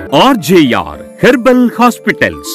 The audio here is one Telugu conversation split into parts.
ఆర్జేఆర్ హెర్బల్ హాస్పిటల్స్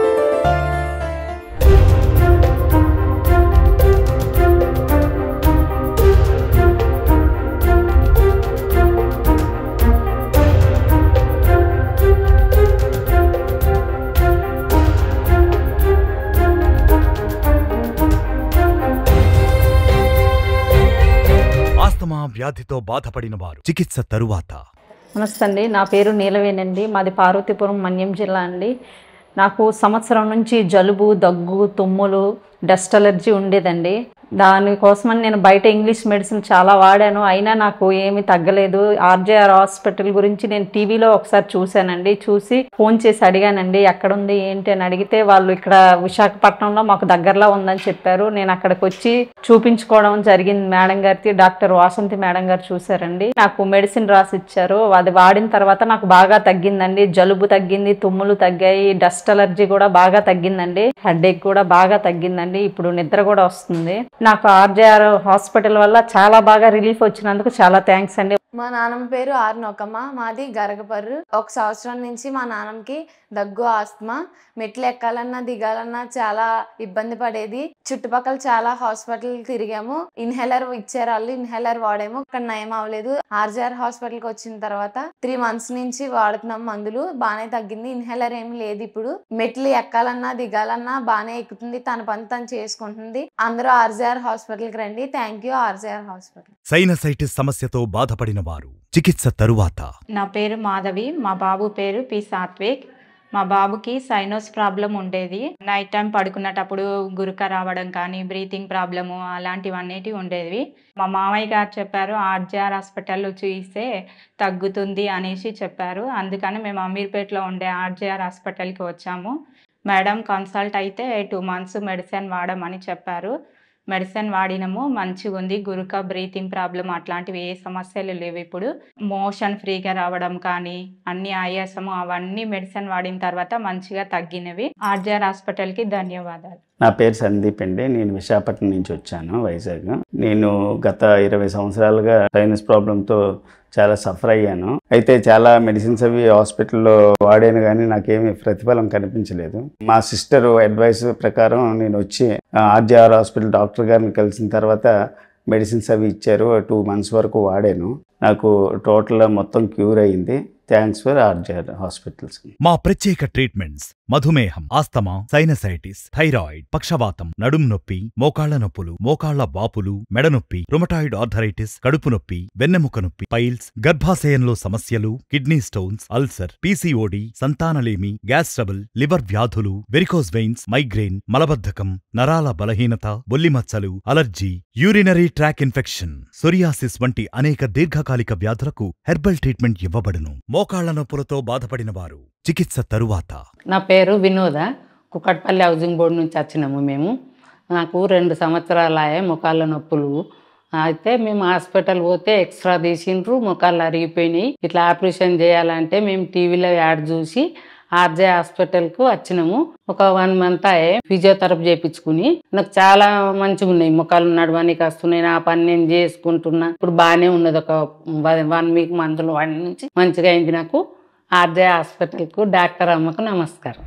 ఆస్తమా వ్యాధితో బాధపడిన వారు చికిత్స తరువాత నమస్తే అండి నా పేరు నీలవేనండి మాది పార్వతీపురం మన్యం జిల్లా అండి నాకు సంవత్సరం నుంచి జలుబు దగ్గు తుమ్ములు డస్ట్ అలర్జీ ఉండేదండి దానికోసమని నేను బయట ఇంగ్లీష్ మెడిసిన్ చాలా వాడాను అయినా నాకు ఏమీ తగ్గలేదు ఆర్జేఆర్ హాస్పిటల్ గురించి నేను టీవీలో ఒకసారి చూశానండి చూసి ఫోన్ చేసి అడిగానండి ఎక్కడుంది ఏంటి అని అడిగితే వాళ్ళు ఇక్కడ విశాఖపట్నంలో మాకు దగ్గరలో ఉందని చెప్పారు నేను అక్కడికి వచ్చి చూపించుకోవడం జరిగింది మేడం గారికి డాక్టర్ వాసంతి మేడం గారు చూశారండి నాకు మెడిసిన్ రాసి ఇచ్చారు అది వాడిన తర్వాత నాకు బాగా తగ్గిందండి జలుబు తగ్గింది తుమ్ములు తగ్గాయి డస్ట్ అలర్జీ కూడా బాగా తగ్గిందండి హెడేక్ కూడా బాగా తగ్గిందండి ఇప్పుడు నిద్ర కూడా వస్తుంది నాకు ఆర్జేఆర్ హాస్పిటల్ వల్ల చాలా బాగా రిలీఫ్ వచ్చినందుకు చాలా థ్యాంక్స్ అండి మా నాన్నమ్మ పేరు ఆర్ నొకమ్మ మాది గరగపర్రు ఒక సంవత్సరం నుంచి మా నాన్నమ్మకి దగ్గు ఆస్తమా మెట్లు ఎక్కాలన్నా దిగాలన్నా చాలా ఇబ్బంది పడేది చుట్టుపక్కల చాలా హాస్పిటల్ తిరిగాము ఇన్హేలర్ ఇచ్చారు వాళ్ళు ఇన్హేలర్ వాడాము ఇక్కడ నయం అవ్వలేదు ఆర్జీఆర్ హాస్పిటల్కి వచ్చిన తర్వాత త్రీ మంత్స్ నుంచి వాడుతున్నాం మందులు బాగానే తగ్గింది ఇన్హేలర్ ఏమి లేదు ఇప్పుడు మెట్లు ఎక్కాలన్నా దిగాలన్నా బాగానే ఎక్కుతుంది తన పని తను చేసుకుంటుంది అందరూ ఆర్జీఆర్ హాస్పిటల్కి రండి thank you RGR hospital sinusitis సమస్యతో బాధపడిన వారు చికిత్స తరువాత నా పేరు మాధవి మా బాబు పేరు పి సాత్విక్ మా బాబుకి సైనోస్ ప్రాబ్లం ఉండేది నైట్ టైం పడుకున్నటప్పుడు గురుక రావడం కానీ బ్రీతింగ్ ప్రాబ్లము అలాంటివన్నిటి ఉండేవి మా మామయ్య గారు చెప్పారు ఆర్జీఆర్ హాస్పిటల్లో చూయిస్తే తగ్గుతుంది అనేసి చెప్పారు అందుకని మేము అమీర్పేటలో ఉండే ఆర్జీఆర్ హాస్పిటల్కి వచ్చాము మేడం కన్సల్ట్ అయితే టూ మంత్స్ మెడిసిన్ వాడమని చెప్పారు మెడిసిన్ వాడినము మంచిగా ఉంది గురుక బ్రీతింగ్ ప్రాబ్లం అట్లాంటివి ఏ సమస్యలు లేవు ఇప్పుడు మోషన్ ఫ్రీగా రావడం కానీ అన్ని ఆయాసము అవన్నీ మెడిసిన్ వాడిన తర్వాత మంచిగా తగ్గినవి ఆర్జీఆర్ హాస్పిటల్కి ధన్యవాదాలు నా పేరు సందీప్ అండి నేను విశాఖపట్నం నుంచి వచ్చాను వైజాగ్ నేను గత ఇరవై సంవత్సరాలుగా సైనస్ ప్రాబ్లంతో చాలా సఫర్ అయ్యాను అయితే చాలా మెడిసిన్స్ అవి హాస్పిటల్లో వాడాను కానీ నాకేమీ ప్రతిఫలం కనిపించలేదు మా సిస్టర్ అడ్వైస్ ప్రకారం నేను వచ్చి ఆర్జీఆర్ హాస్పిటల్ డాక్టర్ గారిని కలిసిన తర్వాత మెడిసిన్స్ అవి ఇచ్చారు టూ మంత్స్ వరకు వాడాను నాకు టోటల్ మొత్తం క్యూర్ అయ్యింది థ్యాంక్స్ ఫర్ ఆర్జీఆర్ హాస్పిటల్స్ మా ప్రత్యేక ట్రీట్మెంట్స్ మధుమేహం ఆస్తమా సైనసైటిస్ థైరాయిడ్ పక్షవాతం నడుం నొప్పి మోకాళ్ల నొప్పులు మోకాళ్ల వాపులు మెడ నొప్పి రుమటాయిడ్ ఆర్థరైటిస్ కడుపు నొప్పి వెన్నెముక నొప్పి పైల్స్ గర్భాశయంలో సమస్యలు కిడ్నీ స్టోన్స్ అల్సర్ పీసీఓడి సంతానలేమి గ్యాస్ ట్రబుల్ లివర్ వ్యాధులు వెరికోస్ వెయిన్స్ మైగ్రేన్ మలబద్ధకం నరాల బలహీనత బొల్లిమచ్చలు allergy urinary tract infection psoriasis వంటి అనేక దీర్ఘకాలిక వ్యాధులకు హెర్బల్ ట్రీట్మెంట్ ఇవ్వబడును మోకాళ్ల నొప్పులతో బాధపడిన వారు చికిత్స తరువాత నా పేరు వినోద కుక్కట్పల్లి హౌసింగ్ బోర్డు నుంచి వచ్చినాము మేము నాకు రెండు సంవత్సరాలు అయ్యాయి ముఖాల నొప్పులు అయితే మేము హాస్పిటల్ పోతే ఎక్స్ట్రా తీసిండ్రు ముఖాలు అరిగిపోయినాయి ఇట్లా ఆపరేషన్ చేయాలంటే మేము టీవీలో యాడ్ చూసి ఆర్జే హాస్పిటల్కు వచ్చినాము ఒక వన్ మంత్ అయ్యే ఫిజియోథెరపీ చేయించుకుని నాకు చాలా మంచిగా ఉన్నాయి ముఖాలు నడవడానికి వస్తున్నాయి నా పని నేను చేసుకుంటున్నా ఇప్పుడు బాగానే ఉన్నది ఒక వన్ వీక్ మందులు వాడి నుంచి మంచిగా అయింది నాకు ఆర్జే హాస్పిటల్కు డాక్టర్ అమ్మకు నమస్కారం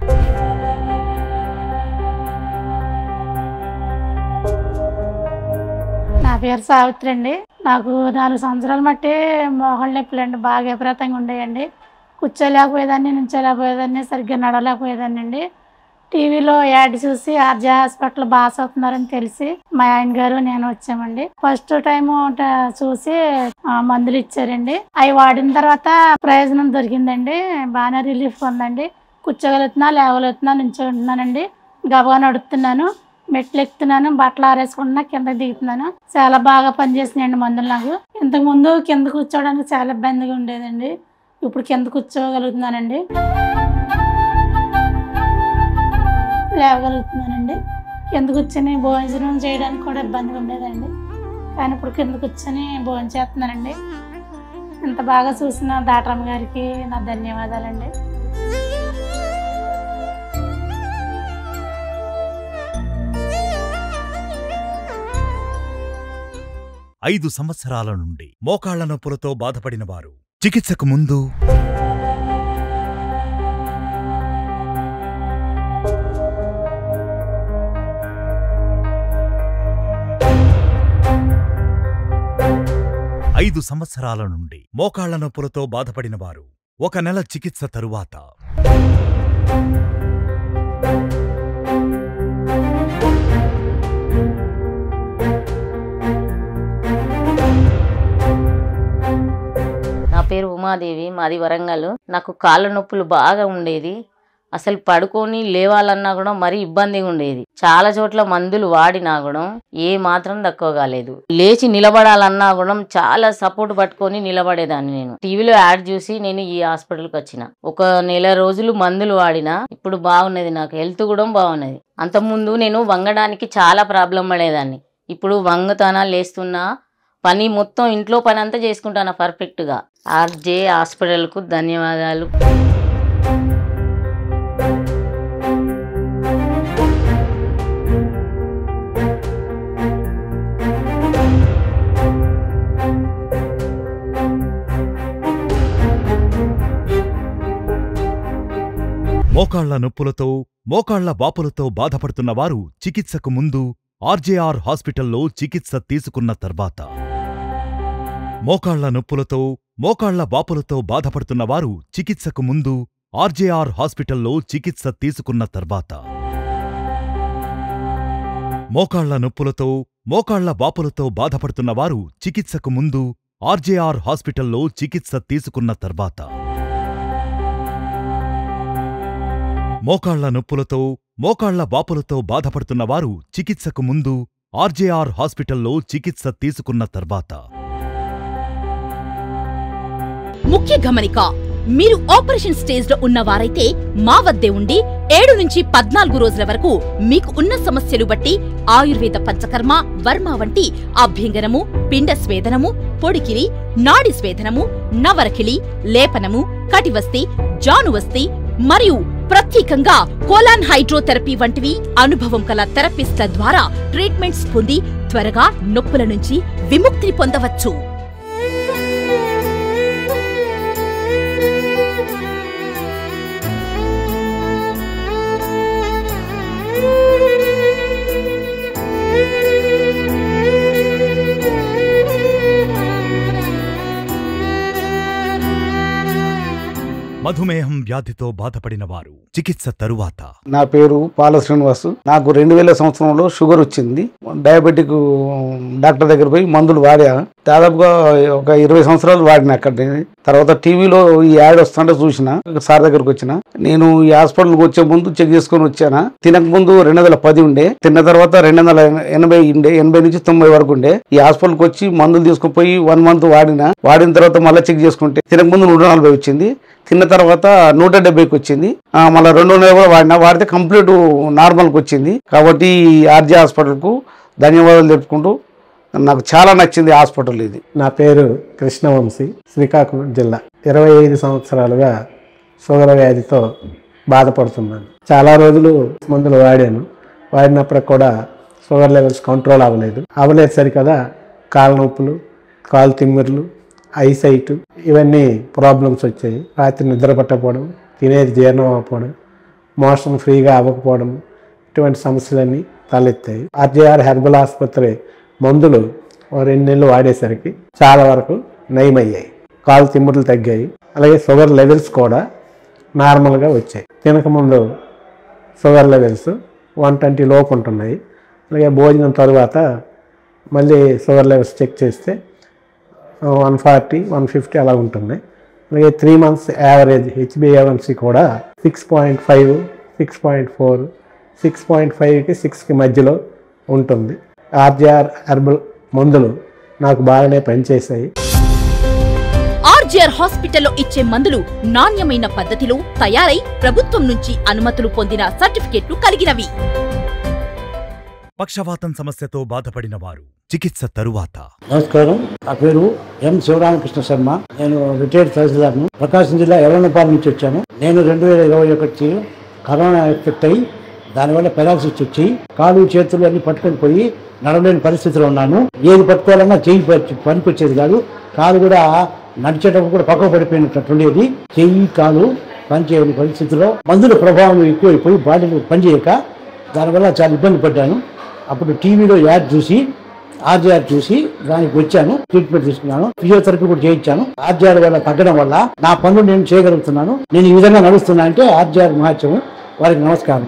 నా పేరు సావిత్రి అండి నాకు నాలుగు సంవత్సరాలు మట్టి మోహన్ నొప్పులు అండి బాగా విపరీతంగా ఉండేయండి కూర్చోలేకపోయేదాన్ని నుంచోలేకపోయేదాన్ని సరిగ్గా నడవలేకపోయేదాన్ని అండి టీవీలో యాడ్ చూసి ఆర్జే హాస్పిటల్ బాగా చదువుతున్నారని తెలిసి మా ఆయన గారు నేను వచ్చామండి ఫస్ట్ టైం చూసి ఆ, మందులు ఇచ్చారండి అవి వాడిన తర్వాత ప్రయోజనం దొరికిందండి బాగానే రిలీఫ్ ఉందండి కూర్చోగలుగుతున్నా లేవగలుగుతున్నా నుంచోగలుగుతున్నానండి గబగా నడుస్తున్నాను మెట్లు ఎక్కుతున్నాను బట్టలు ఆరేసుకుంటున్నా కింద దిగుతున్నాను చాలా బాగా పనిచేసినాయండి మందులు నాకు ఇంతకు ముందు కింద కూర్చోవడానికి చాలా ఇబ్బందిగా ఉండేదండి ఇప్పుడు కింద కూర్చోగలుగుతున్నానండి లేవగలుగుతున్నానండి కింద కూర్చొని భోజనం చేయడానికి కూడా ఇబ్బందిగా ఉండేదండి కానీ ఇప్పుడు కింద కూర్చొని భోజనం చేస్తున్నానండి ఇంత బాగా చూసిన దాటరమ్మ గారికి నా ధన్యవాదాలండి ఐదు సంవత్సరాల నుండి మోకాళ్ల నొప్పులతో బాధపడిన వారు చికిత్సకు ముందు ఐదు సంవత్సరాల నుండి మోకాళ్ల నొప్పులతో బాధపడిన వారు ఒక నెల చికిత్స తరువాత నా పేరు ఉమాదేవి మాది వరంగల్ నాకు కాళ్ళ నొప్పులు బాగా ఉండేది అసలు పడుకొని లేవాలన్నా కూడా మరీ ఇబ్బందిగా ఉండేది చాలా చోట్ల మందులు వాడినా కూడా ఏ మాత్రం తక్కువ కాలేదు లేచి నిలబడాలన్నా కూడా చాలా సపోర్ట్ పట్టుకొని నిలబడేదాన్ని నేను టీవీలో యాడ్ చూసి నేను ఈ హాస్పిటల్కి వచ్చిన ఒక నెల రోజులు మందులు వాడినా ఇప్పుడు బాగున్నది నాకు హెల్త్ కూడా బాగున్నది అంతకుముందు నేను వంగడానికి చాలా ప్రాబ్లం పడేదాన్ని ఇప్పుడు వంగుతానా లేస్తున్నా పని మొత్తం ఇంట్లో పని అంతా చేసుకుంటాను పర్ఫెక్ట్గా ఆర్జే హాస్పిటల్కు ధన్యవాదాలు మోకాళ్ల నొప్పులతో మోకాళ్ల వాపులతో బాధపడుతున్న వారు చికిత్సకు ముందు ఆర్జేఆర్ హాస్పిటల్లో చికిత్స తీసుకున్న తర్వాత మోకాళ్ల నొప్పులతో మోకాళ్ల వాపులతో బాధపడుతున్న వారు చికిత్సకు ముందు ఆర్జేఆర్ హాస్పిటల్లో చికిత్స తీసుకున్న తర్వాత మోకాళ్ల నొప్పులతో మోకాళ్ల వాపులతో బాధపడుతున్న వారు చికిత్సకు ముందు ఆర్జేఆర్ హాస్పిటల్లో చికిత్స తీసుకున్న తర్వాత మోకాళ్ల నొప్పులతో మోకాళ్ల వాపులతో బాధపడుతున్న వారు చికిత్సకు ముందు ఆర్జేఆర్ హాస్పిటల్లో చికిత్స తీసుకున్న తర్వాత ముఖ్య గమనిక మీరు ఆపరేషన్ స్టేజ్ లో ఉన్న వారైతే మా వద్దే ఉండి ఏడు నుంచి పద్నాలుగు రోజుల వరకు మీకు ఉన్న సమస్యలు బట్టి ఆయుర్వేద పంచకర్మ వర్మ వంటి అభ్యంగనము పిండ స్వేదనము పొడికిరి నాడి స్వేదనము నవరకిలి లేపనము కటివస్తి జానువస్తి మరియు ప్రత్యేకంగా కోలాన్ హైడ్రోథెరపీ వంటివి అనుభవం కల థెరపిస్ట్ల ద్వారా ట్రీట్మెంట్స్ పొంది త్వరగా నొప్పుల నుంచి విముక్తి పొందవచ్చు మధుమేహం వ్యాధితో బాధపడిన వారు చికిత్స తరువాత నా పేరు పాల శ్రీనివాసు నాకు రెండు వేల సంవత్సరంలో షుగర్ వచ్చింది డయాబెటిక్ డాక్టర్ దగ్గర పోయి మందులు వాడా దాదాపుగా ఒక ఇరవై సంవత్సరాలు వాడిన అక్కడ తర్వాత టీవీలో ఈ యాడ్ వస్తుంటే చూసిన సార్ దగ్గరకు వచ్చిన నేను ఈ హాస్పిటల్కి వచ్చే ముందు చెక్ చేసుకొని వచ్చానా తినక ముందు రెండు వందల పది ఉండే తిన్న తర్వాత రెండు వందల ఎనభై ఉండే ఎనభై నుంచి తొంభై వరకు ఉండే ఈ హాస్పిటల్కి వచ్చి మందులు తీసుకుని పోయి వన్ మంత్ వాడిన వాడిన తర్వాత మళ్ళీ చెక్ చేసుకుంటే తినక ముందు నూట నలభై వచ్చింది తిన్న తర్వాత నూట డెబ్బైకి వచ్చింది ఆ, మళ్ళీ రెండు వందలు కూడా వాడినా వాడితే కంప్లీట్ నార్మల్కి వచ్చింది కాబట్టి ఈ ఆర్జే హాస్పిటల్కు ధన్యవాదాలు తెలుపుకుంటూ నాకు చాలా నచ్చింది హాస్పిటల్ ఇది నా పేరు కృష్ణవంశీ శ్రీకాకుళం జిల్లా ఇరవై ఐదు సంవత్సరాలుగా షుగర్ వ్యాధితో బాధపడుతున్నాను చాలా రోజులు మందులు వాడాను వాడినప్పుడు కూడా షుగర్ లెవెల్స్ కంట్రోల్ అవ్వలేదు అవ్వలేదు సరికదా కాళ్ళ నొప్పులు కాలు తిమ్మిర్లు ఐసైట్ ఇవన్నీ ప్రాబ్లమ్స్ వచ్చాయి రాత్రి నిద్ర పట్టకపోవడం తినేది జీర్ణం అవ్వకపోవడం మోషన్ ఫ్రీగా అవ్వకపోవడం ఇటువంటి సమస్యలన్నీ తలెత్తాయి ఆర్జేఆర్ హెర్బల్ ఆసుపత్రి మందులు ఓ రెండు నెలలు వాడేసరికి చాలా వరకు నయమయ్యాయి కాలు తిమ్ముర్లు తగ్గాయి అలాగే షుగర్ లెవెల్స్ కూడా నార్మల్గా వచ్చాయి తినకముందు షుగర్ లెవెల్స్ వన్ ట్వంటీ లోపు ఉంటున్నాయి అలాగే భోజనం తర్వాత మళ్ళీ షుగర్ లెవెల్స్ చెక్ చేస్తే వన్ ఫార్టీ వన్ ఫిఫ్టీ అలా ఉంటుంది అలాగే త్రీ మంత్స్ యావరేజ్ హెచ్బిఏవన్సీ కూడా six point five six point four six point ఫైవ్కి సిక్స్కి మధ్యలో ఉంటుంది ఆర్జీఆర్ హెర్బల్ మందులు నాకు బాగానే పనిచేశాయి ఆర్జీఆర్ హాస్పిటల్లో ఇచ్చే మందులు నాణ్యమైన పద్ధతిలో తయారై ప్రభుత్వం నుంచి అనుమతులు పొందిన సర్టిఫికెట్లు కలిగినవి పక్షవాతం సమస్యతో బాధపడిన వారు చికిత్స తరువాత నమస్కారం నా పేరు ఎం శివరామకృష్ణ శర్మ నేను రిటైర్డ్ తహసీల్దార్ను ప్రకాశం జిల్లా ఎర్రనపాలెం నుంచి వచ్చాను నేను రెండు వేల ఇరవై ఒకటి కరోనా ఎఫెక్ట్ అయ్యి దానివల్ల పెరాలసిస్ వచ్చి కాలు చేతులు అన్ని పట్టుకొని పోయి నడవలేని పరిస్థితిలో ఉన్నాను ఏది పట్టుకోవాలన్నా చెయ్యి ప- పనికొచ్చేది కాదు కాలు కూడా నడిచేటప్పుడు కూడా పక్కకు పడిపోయినట్టు ఉండేది చెయ్యి కాలు పనిచేయని పరిస్థితిలో మందుల ప్రభావం ఎక్కువైపోయి బాడీలో పనిచేయక దానివల్ల చాలా ఇబ్బంది పడ్డాను అప్పుడు టీవీలో యాడ్ చూసి ఆర్జీఆర్ చూసి దానికి వచ్చాను ట్రీట్మెంట్ తీసుకున్నాను ఫిజియోథెరపీ కూడా చేయించాను ఆర్జీఆర్ వల్ల తగ్గడం వల్ల నా పనులు నేను చేయగలుగుతున్నాను నేను ఈ విధంగా నడుస్తున్నా అంటే ఆర్జీఆర్ మహత్యం వారికి నమస్కారం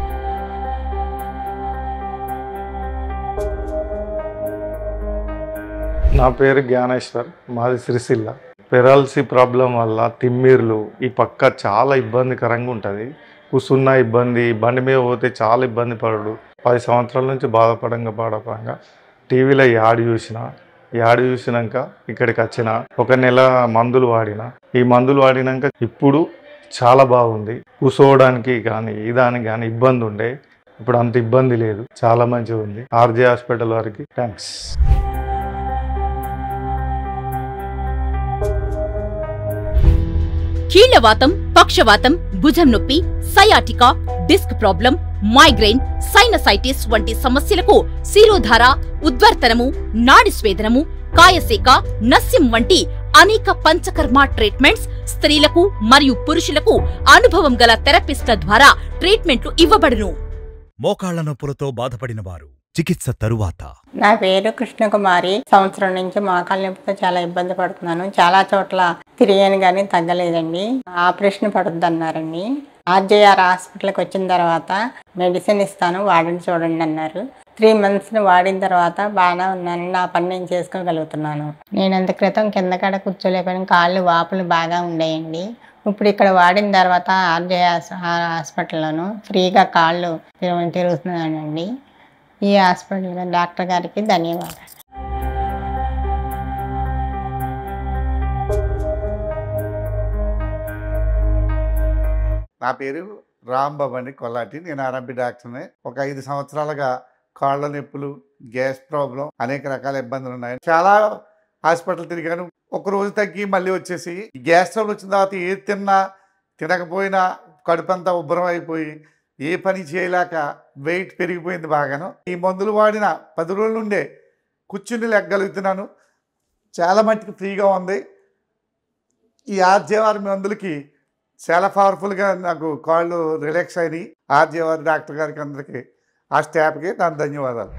నా పేరు జ్ఞానేశ్వర్ మాది సిరిసిల్ల పెరాలసీ ప్రాబ్లం వల్ల తిమ్మిర్లు ఈ పక్క చాలా ఇబ్బందికరంగా ఉంటుంది కూసున్న ఇబ్బంది బండి మీద పోతే చాలా ఇబ్బంది పడడు పది సంవత్సరాల నుంచి బాధపడంగా బాధపడంగా టీవీలో యాడ్ చూసిన యాడ్ చూసినాక ఇక్కడికి వచ్చిన ఒక నెల మందులు వాడిన ఈ మందులు వాడినాక ఇప్పుడు చాలా బాగుంది కూర్చోవడానికి కానీ దానికి కానీ ఇబ్బంది ఉండే ఇప్పుడు అంత ఇబ్బంది లేదు చాలా మంచిగా ఉంది ఆర్జే హాస్పిటల్ వారికి థ్యాంక్స్ కీళ్లవాతం పక్షవాతం భుజం నొప్పి sciatica disc problem migraine sinusitis వంటి సమస్యలకు శిరోధార ఉద్వర్తనము నాడి స్వేదనము కాయసేక నస్యం వంటి అనేక పంచకర్మ ట్రీట్మెంట్స్ స్త్రీలకు మరియు పురుషులకు అనుభవం గల థెరపిస్ట్ల ద్వారా ట్రీట్మెంట్లు ఇవ్వబడును మోకాళ్ల నొప్పులతో బాధపడిన వారు చికిత్స తరువాత నా పేరు కృష్ణకుమారి సంవత్సరం నుంచి మోకాళ్ళ నొప్పితో చాలా ఇబ్బంది పడుతున్నాను చాలా చోట్ల తిరిగాను కానీ తగ్గలేదండి ఆపరేషన్ పడుద్ది అన్నారండి ఆర్జేఆర్ హాస్పిటల్కి వచ్చిన తర్వాత మెడిసిన్ ఇస్తాను వాడండి చూడండి అన్నారు త్రీ మంత్స్ వాడిన తర్వాత బాగానే ఉన్నాను నా పని నేను చేసుకోగలుగుతున్నాను నేను అంత క్రితం కింద కాడ కూర్చోలేకపోయాను కాళ్ళు వాపులు బాగా ఉండేయండి ఇప్పుడు ఇక్కడ వాడిన తర్వాత ఆర్జే హాస్పిటల్లోను ఫ్రీగా కాళ్ళు తిరుగు తిరుగుతున్నానండి ఈ హాస్పిటల్ డాక్టర్ గారికి ధన్యవాదాలు నా పేరు రాంబాబు అండి కొల్లాటి నేను ఆర్ఎంపీ డాక్టర్ని ఒక ఐదు సంవత్సరాలుగా కాళ్ళ నొప్పులు గ్యాస్ ప్రాబ్లం అనేక రకాల ఇబ్బందులు ఉన్నాయి చాలా హాస్పిటల్ తిరిగాను ఒక రోజు తగ్గి మళ్ళీ వచ్చేసి ఈ గ్యాస్ ట్రబుల్ వచ్చిన తర్వాత ఏది తిన్నా తినకపోయినా కడుపంతా ఉబ్బరం అయిపోయి ఏ పని చేయలేక వెయిట్ పెరిగిపోయింది బాగాను ఈ మందులు వాడిన పది రోజుల నుండే కూర్చుని లెగ్గలుగుతున్నాను చాలా మట్టుకు ఫ్రీగా ఉంది ఈ ఆర్జేవారి మందులకి చాలా పవర్ఫుల్గా నాకు కాళ్ళు రిలాక్స్ అయినాయి ఆర్జేవారి డాక్టర్ గారికి అందరికీ ఆ స్టాఫ్కి నా ధన్యవాదాలు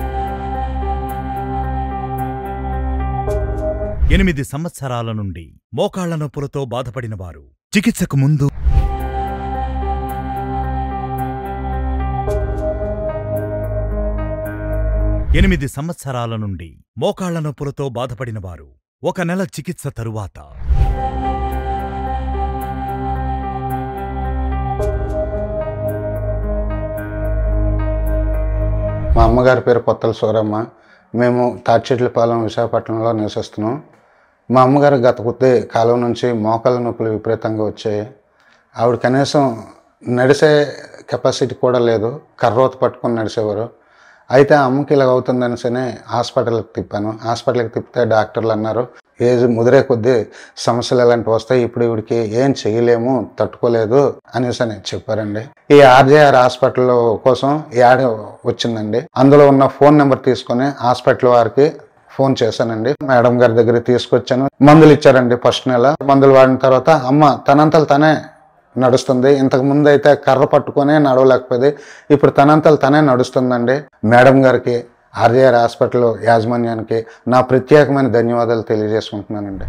ఎనిమిది సంవత్సరాల నుండి మోకాళ్ల నొప్పులతో బాధపడిన వారు చికిత్సకు ముందు ఎనిమిది సంవత్సరాల నుండి మోకాళ్ల నొప్పులతో బాధపడిన వారు ఒక నెల చికిత్స తరువాత మా అమ్మగారి పేరు కొత్తల సూరమ్మ మేము తాటిచెట్లపాలెం విశాఖపట్నంలో నివసిస్తున్నాం మా అమ్మగారు గత కొద్ది కాలం నుంచి మోకాళ్ళ నొప్పులు విపరీతంగా వచ్చాయి ఆవిడ కనీసం నడిసే కెపాసిటీ కూడా లేదు కర్రోత పట్టుకొని నడిచేవారు అయితే ఆ అమ్మకి ఇలా అవుతుందనిసనే హాస్పిటల్కి తిప్పాను హాస్పిటల్కి తిప్పితే డాక్టర్లు అన్నారు ఏజ్ ముదిరే కొద్దీ సమస్యలు ఇలాంటివి వస్తాయి ఇప్పుడు ఇవిడికి ఏం చేయలేము తట్టుకోలేదు అనేసి అని చెప్పారండి ఈ ఆర్జేఆర్ హాస్పిటల్ కోసం ఈ యాడ్ వచ్చిందండి అందులో ఉన్న ఫోన్ నెంబర్ తీసుకొని హాస్పిటల్ వారికి ఫోన్ చేశానండి మేడం గారి దగ్గర తీసుకొచ్చాను మందులు ఇచ్చారండి ఫస్ట్ నెల మందులు వాడిన తర్వాత అమ్మ తనంతలు తనే నడుస్తుంది ఇంతకు ముందు అయితే కర్ర పట్టుకొని నడవలేకపోయేది ఇప్పుడు తనంతలు తనే నడుస్తుందండి మేడం గారికి ఆర్జేఆర్ హాస్పిటల్ యాజమాన్యానికి నా ప్రత్యేకమైన ధన్యవాదాలు తెలియజేసుకుంటున్నానండి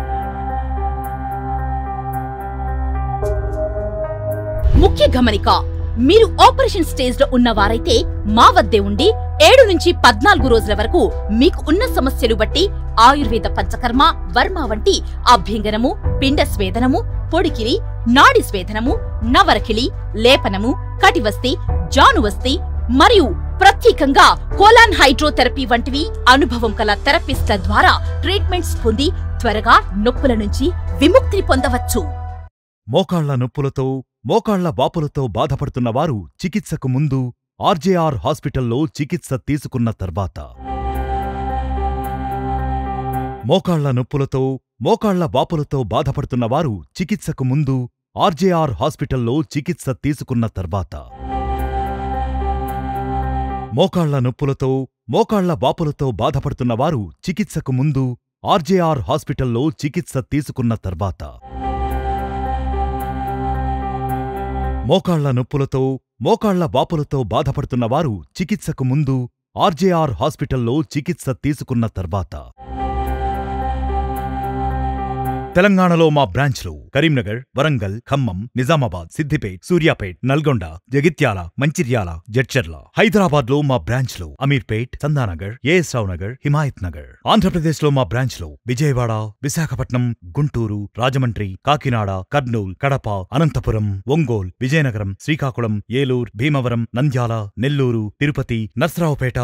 ముఖ్య గమనిక మీరు ఆపరేషన్ స్టేజ్ లో ఉన్న వారైతే మా వద్దే ఉండి ఏడు నుంచి పద్నాలుగు రోజుల వరకు మీకు ఉన్న సమస్యలు బట్టి ఆయుర్వేద పంచకర్మ వర్మ వంటి అభ్యంగనము పిండ స్వేదనము పొడికిరి నాడి స్వేదనము నవరకిలి లేపనము కటివస్తి జానువస్తి మరియు ప్రత్యేకంగా కోలాన్ హైడ్రోథెరపీ వంటివి అనుభవం కల థెరపిస్ట్ల ద్వారా ట్రీట్మెంట్స్ పొంది త్వరగా నొప్పుల నుంచి విముక్తి పొందవచ్చు మోకాళ్ల నొప్పులతో మోకాళ్ల వాపులతో బాధపడుతున్న వారు చికిత్సకు ముందు ఆర్జేఆర్ హాస్పిటల్లో చికిత్స తీసుకున్న తర్వాత మోకాళ్ల నొప్పులతో మోకాళ్ల వాపులతో బాధపడుతున్న వారు చికిత్సకు ముందు ఆర్జేఆర్ హాస్పిటల్లో చికిత్స తీసుకున్న తర్వాత మోకాళ్ల నొప్పులతో మోకాళ్ల వాపులతో బాధపడుతున్న వారు చికిత్సకు ముందు ఆర్జేఆర్ హాస్పిటల్లో చికిత్స తీసుకున్న తర్వాత మోకాళ్ల నొప్పులతో మోకాళ్ల వాపులతో బాధపడుతున్న వారు చికిత్సకు ముందు ఆర్జేఆర్ హాస్పిటల్లో చికిత్స తీసుకున్న తర్వాత తెలంగాణలో మా బ్రాంచ్లు కరీంనగర్ వరంగల్ ఖమ్మం నిజామాబాద్ సిద్దిపేట్ సూర్యాపేట్ నల్గొండ జగిత్యాల మంచిర్యాల జడ్చర్ల హైదరాబాద్ లో మా బ్రాంచ్లు అమీర్పేట్ చందానగర్ ఏఎస్ రావు నగర్ హిమాయత్ నగర్ ఆంధ్రప్రదేశ్ లో మా బ్రాంచ్లు విజయవాడ విశాఖపట్నం గుంటూరు రాజమండ్రి కాకినాడ కర్నూల్ కడప అనంతపురం ఒంగోల్ విజయనగరం శ్రీకాకుళం ఏలూరు భీమవరం నంద్యాల నెల్లూరు తిరుపతి నర్సరావుపేట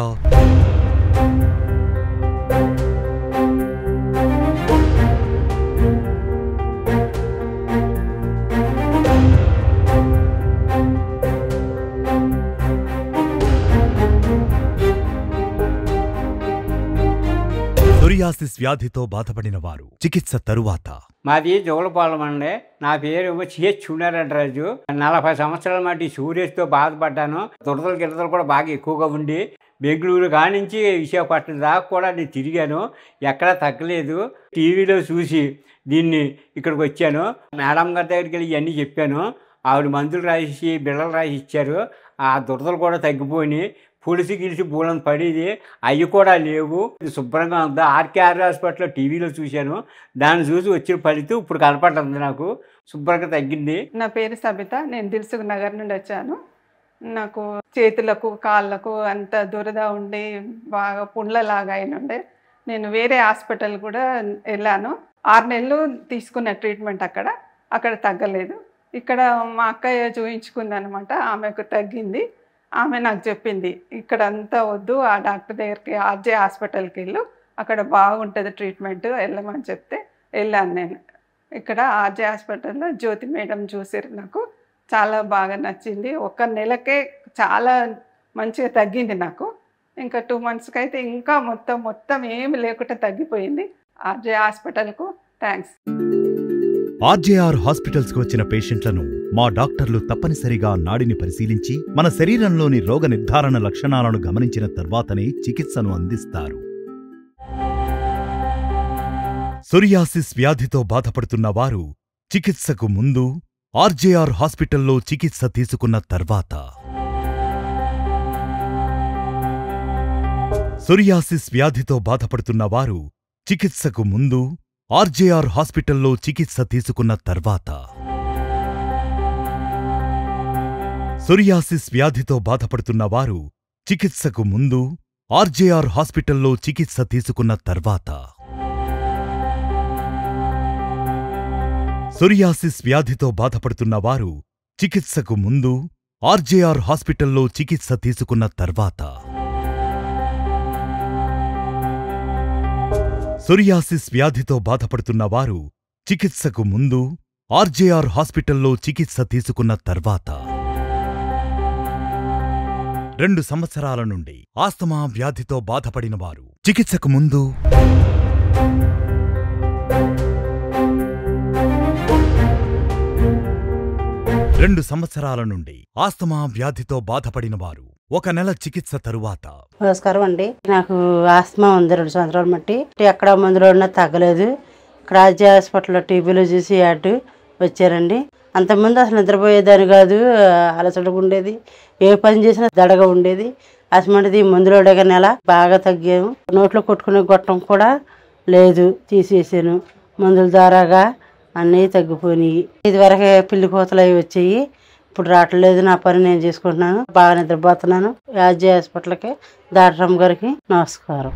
సొరియాసిస్ వ్యాధితో బాధపడిన వారు చికిత్స తరువాత మాది జోలపాలెం అండి నా పేరు సిహెచ్ చూడారంటరాజు నలభై సంవత్సరాల మట్టి సూర్యస్తో బాధపడ్డాను దురదలు గిరదలు కూడా బాగా ఎక్కువగా ఉండి బెంగళూరు కానించి విశాఖపట్నం దాకా కూడా నేను తిరిగాను ఎక్కడా తగ్గలేదు టీవీలో చూసి దీన్ని ఇక్కడికి వచ్చాను మేడం గారి దగ్గరికి వెళ్ళి ఇవన్నీ చెప్పాను ఆవిడ మందులు రాసి బిళ్ళలు రాసి ఇచ్చారు ఆ దురదలు కూడా తగ్గిపోయినాయి పులిసి గిలిసి బూలం పడేది అవి కూడా లేవు ఇది శుభ్రంగా ఉందా ఆర్కేఆర్ హాస్పిటల్లో టీవీలో చూశాను దాన్ని చూసి వచ్చిన ఫలితం ఇప్పుడు కనపడుతుంది నాకు శుభ్రంగా తగ్గింది నా పేరు సబిత నేను దిల్సుఖ్ నగర్ నుండి వచ్చాను నాకు చేతులకు కాళ్ళకు అంత దురద ఉండి బాగా పుండ్లలాగా అయినుండే నేను వేరే హాస్పిటల్ కూడా వెళ్ళాను ఆరు నెలలు తీసుకున్న ట్రీట్మెంట్ అక్కడ అక్కడ తగ్గలేదు ఇక్కడ మా అక్కయ్య చూయించుకుంది అనమాట ఆమెకు తగ్గింది ఆమె నాకు చెప్పింది ఇక్కడ అంతా వద్దు ఆ డాక్టర్ దగ్గరికి ఆర్జే హాస్పిటల్కి వెళ్ళు అక్కడ బాగుంటుంది ట్రీట్మెంట్ వెళ్ళమని చెప్తే వెళ్ళాను నేను ఇక్కడ ఆర్జే హాస్పిటల్లో జ్యోతి మేడం చూసారు నాకు చాలా బాగా నచ్చింది ఒక నెలకే చాలా మంచిగా తగ్గింది నాకు ఇంకా టూ మంత్స్కి అయితే ఇంకా మొత్తం మొత్తం ఏమి లేకుండా తగ్గిపోయింది ఆర్జే హాస్పిటల్కు థ్యాంక్స్ ఆర్జేఆర్ హాస్పిటల్స్ కు వచ్చిన పేషెంట్లను మా డాక్టర్లు తప్పనిసరిగా నాడిని పరిశీలించి మన శరీరంలోని రోగ నిర్ధారణ లక్షణాలను గమనించిన తర్వాతనే చికిత్సను అందిస్తారు సొరియాసిస్ వ్యాధితో బాధపడుతున్న వారు చికిత్సకు ముందు ఆర్జేఆర్ హాస్పిటల్లో చికిత్స తీసుకున్న తర్వాత సొరియాసిస్ వ్యాధితో బాధపడుతున్న వారు చికిత్సకు ముందు ఆర్జేఆర్ హాస్పిటల్లో చికిత్స తీసుకున్న తర్వాత సొరియాసిస్ వ్యాధితో బాధపడుతున్న వారు చికిత్సకు ముందు ఆర్జేఆర్ హాస్పిటల్లో చికిత్స తీసుకున్న తర్వాత సొరియాసిస్ వ్యాధితో బాధపడుతున్న వారు చికిత్సకు ముందు ఆర్జేఆర్ హాస్పిటల్లో చికిత్స తీసుకున్న తర్వాత సొరియాసిస్ వ్యాధితో బాధపడుతున్న వారు చికిత్సకు ముందు ఆర్జేఆర్ హాస్పిటల్లో చికిత్స తీసుకున్న తర్వాత రెండు సంవత్సరాల నుండి ఆస్తమా వ్యాధితో బాధపడిన వారు చికిత్సకు ముందు రెండు సంవత్సరాల నుండి ఆస్తమా వ్యాధితో బాధపడిన వారు ఒక నెల చికిత్స తరువాత నమస్కారం అండి నాకు ఆస్తమా ఉంది రెండు సంవత్సరాలు మట్టి ఎక్కడ మందులో ఉన్నా తగ్గలేదు ఇక్కడ రాజ్య హాస్పిటల్లో టీబీలో చూసి యాడ్ వచ్చారండి అంతకుముందు అసలు నిద్రపోయేదాన్ని కాదు అలసటగా ఉండేది ఏ పని చేసినా దడగా ఉండేది అసమంటిది మందులో ఒక నెల బాగా తగ్గాము నోట్లో కొట్టుకునే గొట్టం కూడా లేదు తీసేసాను మందుల ద్వారాగా అన్నీ తగ్గిపోయినాయి ఇదివరకు పిల్లి కోతలు అవి వచ్చాయి ఇప్పుడు రావట్లేదు నా పని నేను చేసుకుంటున్నాను బాగా నిద్రపోతున్నాను రాజ్య హాస్పిటల్కి డాక్టర్ గారికి నమస్కారం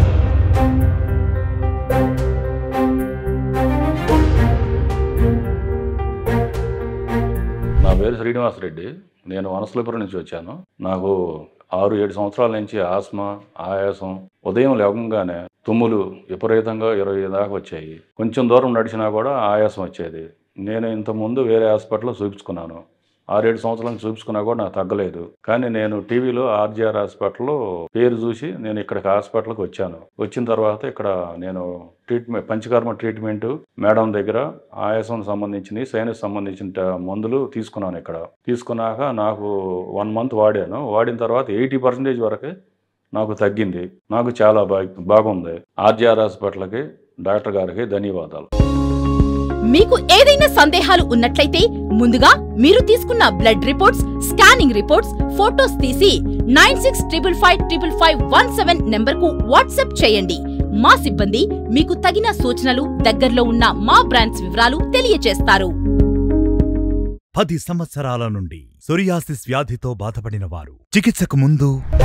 నా పేరు శ్రీనివాసరెడ్డి నేను వనసలపురం నుంచి వచ్చాను నాకు ఆరు ఏడు సంవత్సరాల నుంచి ఆస్మా ఆయాసం ఉదయం లేవగానే తుమ్ములు విపరీతంగా ఇరవై దాకా వచ్చాయి కొంచెం దూరం నడిచినా కూడా ఆయాసం వచ్చేది నేను ఇంతకుముందు వేరే హాస్పిటల్లో చూపించుకున్నాను ఆరేడు సంవత్సరాలు చూపించుకున్నా కూడా నాకు తగ్గలేదు కానీ నేను టీవీలో ఆర్జీఆర్ హాస్పిటల్లో పేరు చూసి నేను ఇక్కడికి హాస్పిటల్కి వచ్చాను వచ్చిన తర్వాత ఇక్కడ నేను ట్రీట్మెంట్ పంచకర్మ ట్రీట్మెంట్ మేడం దగ్గర ఆయాసం సంబంధించిన సైనస్ సంబంధించిన మందులు తీసుకున్నాను ఇక్కడ తీసుకున్నాక నాకు వన్ మంత్ వాడాను వాడిన తర్వాత ఎయిటీ పర్సెంటేజ్ వరకు నాకు తగ్గింది నాకు చాలా బాగా బాగుంది ఆర్జీఆర్ హాస్పిటల్కి డాక్టర్ గారికి ధన్యవాదాలు మీకు ఏదైనా సందేహాలు ఉన్నట్లయితే ముందుగా మీరు తీసుకున్న blood reports scanning reports photos తీసి nine six triple five triple five one seven నంబర్కు వాట్సాప్ చేయండి మా సిబ్బంది మీకు తగిన సూచనలు దగ్గరలో ఉన్న మా బ్రాంచ్ వివరాలు తెలియజేస్తారు పది సంవత్సరాల నుండి సొరియాసిస్ వ్యాధితో బాధపడిన వారు చికిత్సకు ముందు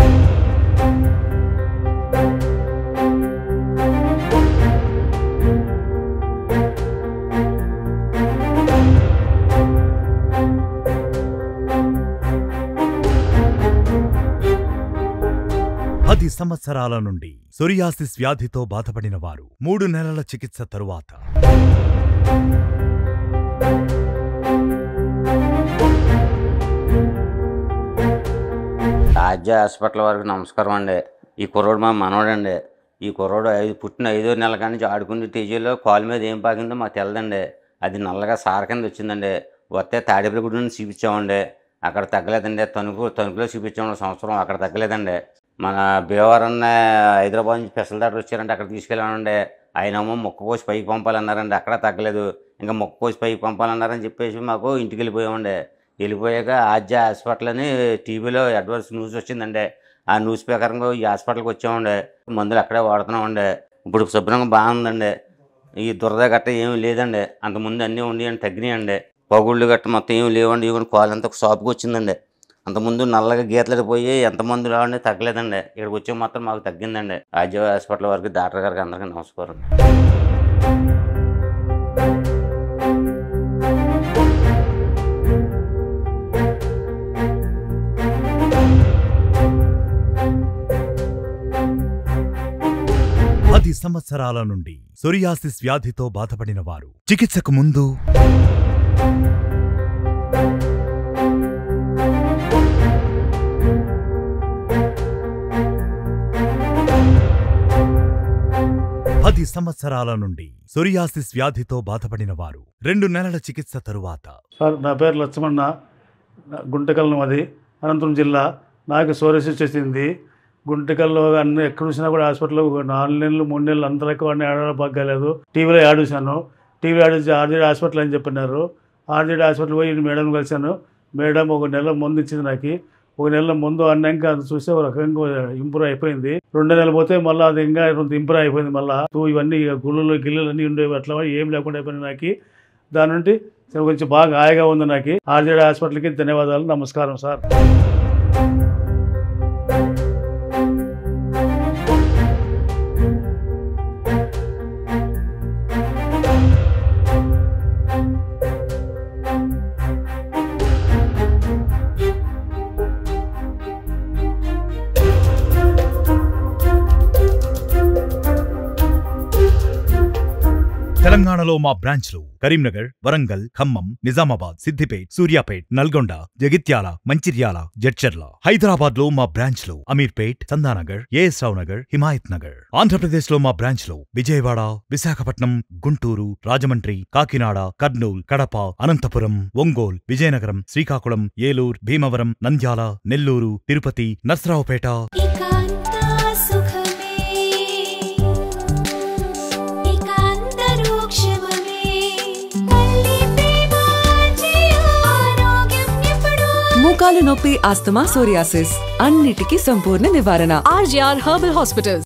పది సంవత్సరాల నుండి సొరియాసిస్ వ్యాధితో బాధపడిన వారు మూడు నెలల చికిత్స తరువాత రాజ్య హాస్పిటల్ వరకు నమస్కారం అండి ఈ కుర్రోడు మా మనవడండి ఈ కుర్రోడు ఐదు పుట్టిన ఐదో నెలల కాడి నుంచి ఆడుకునే టీజీలో కాలు మీద ఏం పాకిందో మాకు తెలదండి అది నల్లగా సార కింద వచ్చిందండి వస్తే తాడేపల్లిగూడ నుంచి చూపించామండి అక్కడ తగ్గలేదండి తణుకు తణుకులో చూపించాము సంవత్సరం అక్కడ తగ్గలేదండి మన భీమవరం హైదరాబాద్ నుంచి స్పెషల్ డాక్టర్ వచ్చారంటే అక్కడ తీసుకెళ్ళామండి ఆయనేమో మొక్క కోసి పైకి పంపాలన్నారండి అక్కడ తగ్గలేదు ఇంకా మొక్క కోసి పైకి పంపాలన్నారని చెప్పేసి మాకు ఇంటికి వెళ్ళిపోయామండి వెళ్ళిపోయాక ఆద్య హాస్పిటల్ అని టీవీలో అడ్వాన్స్ న్యూస్ వచ్చిందండి ఆ న్యూస్ ప్రకారంగా ఈ హాస్పిటల్కి వచ్చామండి మందులు అక్కడే వాడుతున్నామండి ఇప్పుడు శుభ్రంగా బాగుందండి ఈ దురద గట్ట ఏమీ లేదండి అంతకుముందు అన్నీ ఉండి తగ్గినాయండి పగుళ్ళు గట్ట మొత్తం ఏమి లేవండి ఇవన్నీ కాలంతా షాప్కి వచ్చిందండి అంతకుముందు నల్లగా గీతలు పోయి ఎంత మందు రావండి తగ్గలేదండి ఇక్కడికి వచ్చే మాత్రం మాకు తగ్గిందండి ఆర్జీవ హాస్పిటల్ వరకు డాక్టర్ గారికి అందరికీ నమస్కారం పది సంవత్సరాల నుండి సొరియాసిస్ వ్యాధితో బాధపడిన వారు చికిత్సకు ముందు పది సంవత్సరాల నుండి సొరియాసిస్ వ్యాధితో బాధపడిన వారు రెండు నెలల చికిత్స తరువాత సార్ నా పేరు లక్ష్మణ నా గుంటకల్లం అది అనంతపురం జిల్లా నాకు సోరసిస్ వచ్చింది గుంటకల్లో అన్ని ఎక్కడ చూసినా కూడా హాస్పిటల్లో ఒక నాలుగు నెలలు మూడు నెలలు అంతలకు వాడిని ఆడడం బాగాలేదు టీవీలో యాడ్ చూశాను టీవీ యాడ్ చూసి ఆర్జేడీ హాస్పిటల్ అని చెప్పినారు ఆర్జేడీ హాస్పిటల్ పోయి మేడం కలిశాను మేడం ఒక నెల ముందు ఇచ్చింది నాకు ఒక నెల ముందు అన్నాక అది చూస్తే ఒక రకంగా ఇంప్రూవ్ అయిపోయింది రెండు నెలలు పోతే మళ్ళీ అది ఇంకా కొంత ఇంప్రూవ్ అయిపోయింది మళ్ళీ ఇవన్నీ ఇక గుళ్ళు గిల్లులు అన్నీ ఉండేవి అట్లా ఏం లేకుండా అయిపోయింది నాకు దాని నుండి కొంచెం బాగా హాయిగా ఉంది నాకు ఆర్జేడీ హాస్పిటల్కి ధన్యవాదాలు నమస్కారం సార్ తెలంగాణలో మా బ్రాంచ్లు కరీంనగర్ వరంగల్ ఖమ్మం నిజామాబాద్ సిద్దిపేట్ సూర్యాపేట్ నల్గొండ జగిత్యాల మంచిర్యాల జడ్చర్ల హైదరాబాద్ లో మా బ్రాంచ్లు అమీర్పేట్ చందానగర్ ఏఎస్ రావు నగర్ హిమాయత్ నగర్ ఆంధ్రప్రదేశ్ లో మా బ్రాంచ్లు విజయవాడ విశాఖపట్నం గుంటూరు రాజమండ్రి కాకినాడ కర్నూల్ కడప అనంతపురం ఒంగోల్ విజయనగరం శ్రీకాకుళం ఏలూరు భీమవరం నంద్యాల నెల్లూరు తిరుపతి నర్సరావుపేట మోకాలు నొప్పి ఆస్తమా సోరియాసిస్ అన్నిటికీ సంపూర్ణ నివారణ ఆర్జీఆర్ హెర్బల్ హాస్పిటల్స్